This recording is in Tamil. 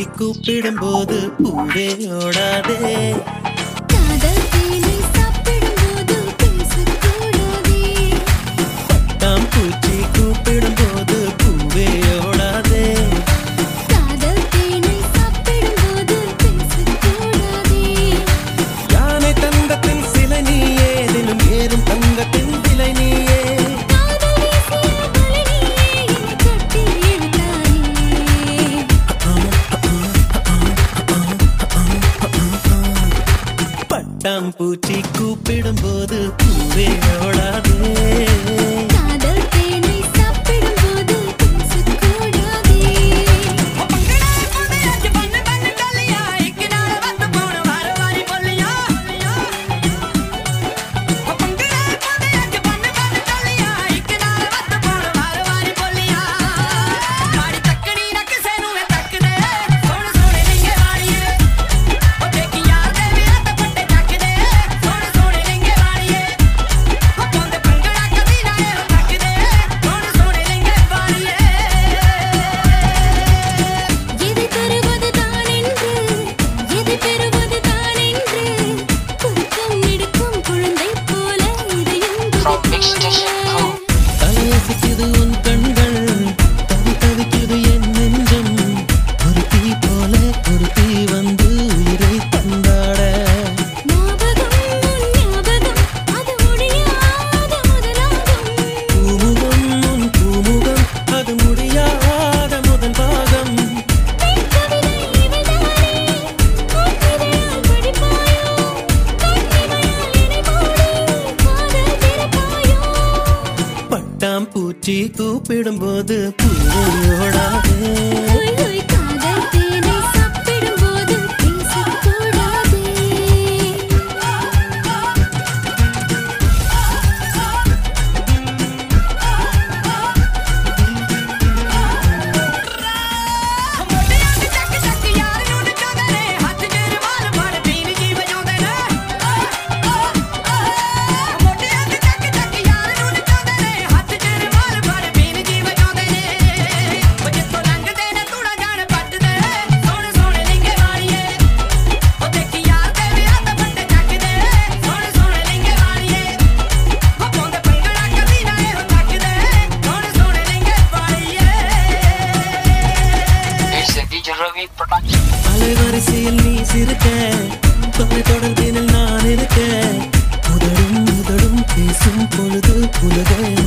கூப்பிடும்போது பூவே ஓடாதே காதல் தேனை சாப்பிடும்போது பேசக்கூடாதே தாம் பூச்சி கூப்பிடும்போது பூவே ஓடாதே காதல் தேனை சாப்பிடும்போது பேசக்கூடாதே யானை தங்கத்தின் சிலை நீயே தினம் ஏறும் தங்கத்தின் விலை நீயே காதல் வீசிய மலரியே என்னை கட்டி இழுத்தாயே பட்டாம் பூச்சி கூப்பிடும்போது பூவே ஓடாதே காதல் தேனை சாப்பிடும்போது பேசக்கூடாதே எதை தருவது தானென்று எதை பெறுவது தானென்று குறுக்கம் எடுக்கும் குழந்தை போல இதயம் From Big Station Crew. தலையசிக்குது உன் கண்கள் தவி தவிக்குது என் நெஞ்சம் ஒரு தீ போல ஒரு தீ வந்து உயிரை தந்தாட ஞாபகம் உன் ஞாபகம் அது முடியாத முதலாகும் பூமுகம் உன் பூமுகம் அது முடியாத முதல் பாகம் பெண் கவிதை இவைதானே உன் இதழால் படிப்பாயோ கண்ணிமையால் என்னை மூடி காதல் திறப்பாயோ பட்டாம் பூச்சி கூப்பிடும்போது பூவோடாதே ஹோய் ஹோய் காதல் தேனை சாப்பிடும்போது பேசக்கூடாதே It's a DJ Ravi production. அலைவரிசையில் நீ சிரிக்க தொலை தொடர்பினில் நான் இருக்க முதடும் முதடும் பேசும் பொழுது உலகை